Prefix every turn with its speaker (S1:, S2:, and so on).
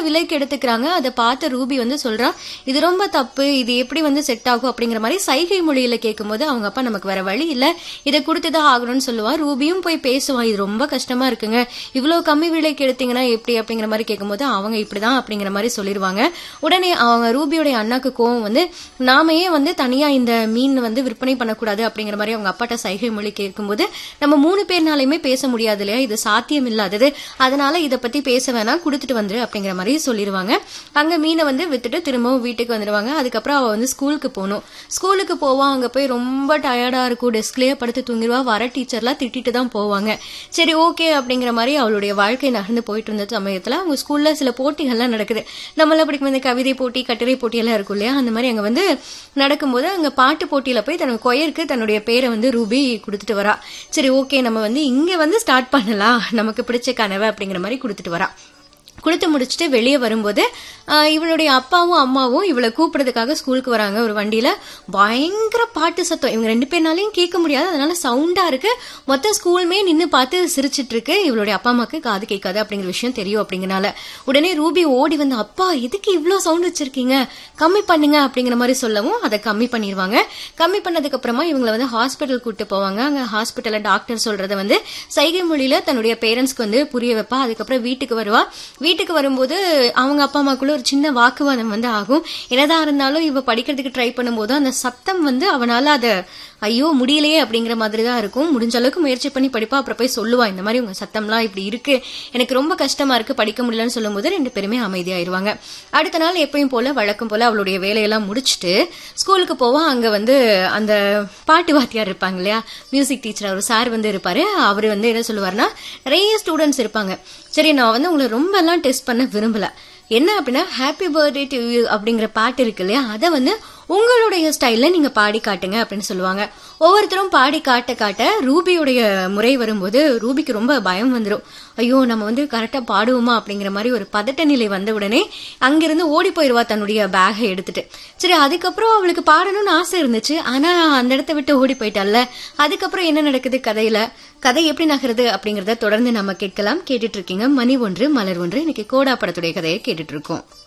S1: விலைக்கு எடுத்துக்கிறாங்க அதை பார்த்து ரூபி வந்து சொல்றா இது ரொம்ப தப்பு இது எப்படி வந்து செட் ஆகும் அப்படிங்கிற மாதிரி சைகை மொழியில கேட்கும்போது அவங்க அப்பா நமக்கு வேற வழி இல்ல இதை கொடுத்துதான் ஆகணும்னு சொல்லுவா ரூபியும் போய் பேசுவான் இது ரொம்ப கஷ்டமா இருக்குங்க இவ்வளவு கம்மி விலைக்கு எடுத்தீங்கன்னா எப்படி அப்படிங்கிற மாதிரி கேட்கும்போது அவங்க இப்படிதான் அப்படிங்கிற மாதிரி சொல்லிடுவாங்க உடனே அவங்க ரூபியோடைய அண்ணாக்கு கோவம் வந்து நாம ஏன் வந்து தனியா இந்த மீன் வந்து விற்பனை பண்ணக்கூடாது அப்படிங்கிற மாதிரி அவங்க அப்பாட்ட சைகை மொழி கேட்கும்போது நம்ம மூணு பேர்னாலையுமே பேச முடியாது இல்லையா இது சாத்தியம் இல்லாதது அதனால இதை பத்தி பேச வேணாம் கொடுத்துட்டு வந்துரு அப்படிங்கிற மாதிரி சொல்லிடுவாங்க அங்க மீனை வந்து வித்துட்டு திரும்பவும் வீட்டுக்கு வந்துடுவாங்க அதுக்கப்புறம் அவ வந்து ஸ்கூலுக்கு போகணும் ஸ்கூலுக்கு போவா அங்க போய் ரொம்ப டயர்டா இருக்கும் டெஸ்க்லயே படுத்து தூங்கிடுவா வர டீச்சர்லாம் திட்டிட்டு தான் போவாங்க சரி ஓகே அப்படிங்கிற மாதிரி அவளுடைய வாழ்க்கை நகர்ந்து போயிட்டு இருந்த சமயத்துல அவங்க ஸ்கூல்ல சில போட்டிகள்லாம் நடக்குது நம்மளாம் படிக்கும் இந்த கவிதை போட்டி கட்டுரை போட்டி எல்லாம் இருக்கும் இல்லையா அந்த மாதிரி அங்க வந்து நடக்கும்போது அங்க பாட்டு போட்டியில போய் தன் கொயருக்கு தன்னுடைய பேரை வந்து ரூபி கொடுத்துட்டு வரா சரி ஓகே நம்ம வந்து இங்க வந்து ஸ்டார்ட் பண்ணலாம் நமக்கு பிடிச்ச கனவை அப்படிங்கிற மாதிரி கொடுத்துட்டு வரா கொடுத்து முடிச்சுட்டு வெளியே வரும்போது ஆஹ், இவளுடைய அப்பாவும் அம்மாவும் இவளை கூப்பிடுறதுக்காக ஸ்கூலுக்கு வராங்க ஒரு வண்டியில பயங்கர பாட்டு சத்தம் இவங்க ரெண்டு பேர்னாலையும் கேட்க முடியாது அதனால சவுண்டா இருக்கு மொத்த ஸ்கூலுமே நின்னு பார்த்து சிரிச்சிட்டு இருக்கு இவளுடைய அப்பா அம்மாக்கு காது கேட்காது அப்படிங்கிற விஷயம் தெரியும் அப்படிங்கறனால உடனே ரூபி ஓடி வந்து அப்பா எதுக்கு இவ்ளோ சவுண்ட் வச்சிருக்கீங்க கம்மி பண்ணுங்க அப்படிங்கிற மாதிரி சொல்லவும் அதை கம்மி பண்ணிடுவாங்க கம்மி பண்ணதுக்கு அப்புறமா இவங்களை வந்து ஹாஸ்பிட்டல் கூட்டு போவாங்க அங்க ஹாஸ்பிட்டல்ல டாக்டர் சொல்றத வந்து சைகை மொழியில தன்னுடைய பேரண்ட்ஸ்க்கு வந்து புரிய வைப்பா அதுக்கப்புறம் வீட்டுக்கு வருவா வீட்டுக்கு வரும்போது அவங்க அப்பா அம்மாக்குள்ள ஒரு சின்ன வாக்குவாதம் வந்து ஆகும் என்னதான் இருந்தாலும் இவ படிக்கிறதுக்கு ட்ரை பண்ணும்போது அந்த சத்தம் வந்து அவனால அதை ஐயோ முடியலையே அப்படிங்கிற மாதிரி தான் இருக்கும் முடிஞ்ச அளவுக்கு முயற்சி பண்ணி படிப்பா அப்புறம் போய் சொல்லுவா இந்த மாதிரி உங்க சத்தம்லாம் இப்படி இருக்கு எனக்கு ரொம்ப கஷ்டமா இருக்கு படிக்க முடியலன்னு சொல்லும்போது ரெண்டு பேருமே அமைதியாயிருவாங்க அடுத்த நாள் எப்பயும் போல வழக்கம் போல அவளுடைய வேலையெல்லாம் முடிச்சுட்டு ஸ்கூலுக்கு போவா அங்க வந்து அந்த பாட்டு வாத்தியார் இருப்பாங்க இல்லையா மியூசிக் டீச்சர் அவர் சார் வந்து இருப்பாரு அவர் வந்து என்ன சொல்லுவாருன்னா நிறைய ஸ்டூடெண்ட்ஸ் இருப்பாங்க சரி நான் வந்து உங்களை ரொம்ப எல்லாம் டெஸ்ட் பண்ண விரும்பல என்ன அப்படின்னா ஹாப்பி பர்த்டே டு யூ அப்படிங்கிற பாட்டு இருக்கு இல்லையா அதை வந்து உங்களுடைய ஸ்டைல்ல நீங்க பாடி காட்டுங்க அப்படின்னு சொல்லுவாங்க ஒவ்வொருத்தரும் பாடி காட்ட காட்ட ரூபியுடைய முறை வரும்போது ரூபிக்கு ரொம்ப பயம் வந்துடும் ஐயோ நம்ம வந்து கரெக்டா பாடுவோமா அப்படிங்கிற மாதிரி ஒரு பதட்ட நிலை வந்த உடனே அங்கிருந்து ஓடி போயிருவா தன்னுடைய பேகை எடுத்துட்டு சரி அதுக்கப்புறம் அவளுக்கு பாடணும்னு ஆசை இருந்துச்சு ஆனா அந்த இடத்த விட்டு ஓடி போயிட்டால அதுக்கப்புறம் என்ன நடக்குது கதையில கதை எப்படி நகருது அப்படிங்கறத தொடர்ந்து நம்ம கேட்கலாம் கேட்டுட்டு இருக்கீங்க மணி ஒன்று மலர் ஒன்று இன்னைக்கு கோடா படத்துடைய கதையை கேட்டுட்டு இருக்கோம்